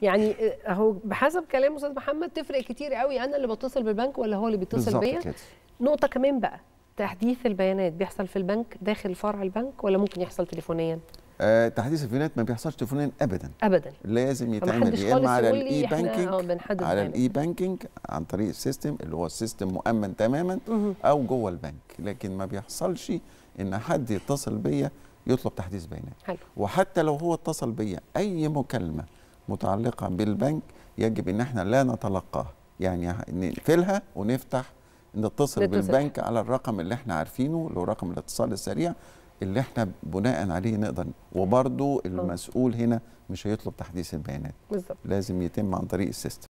يعني آه، اهو بحسب كلام استاذ محمد تفرق كتير قوي انا اللي بتصل بالبنك ولا هو اللي بيتصل بالظبط بيا كده نقطه كمان بقى تحديث البيانات بيحصل في البنك داخل فرع البنك ولا ممكن يحصل تليفونيا آه تحديث البيانات ما بيحصلش تليفونيا ابدا ابدا لازم يتعمل فمحدش يا اما خالص على يقول لي الاي احنا اه بانكينج بنحدد على بيانات. الاي بانكينج عن طريق السيستم اللي هو السيستم مؤمن تماما مهم. او جوه البنك لكن ما بيحصلش ان حد يتصل بيا يطلب تحديث بيانات حلو وحتى لو هو اتصل بيا اي مكالمه متعلقه بالبنك يجب ان احنا لا نتلقاها يعني نقفلها ونفتح نتصل نتصل. بالبنك على الرقم اللي احنا عارفينه اللي هو رقم الاتصال السريع اللي احنا بناء عليه نقدر وبرضو المسؤول هنا مش هيطلب تحديث البيانات بالظبط لازم يتم عن طريق السيستم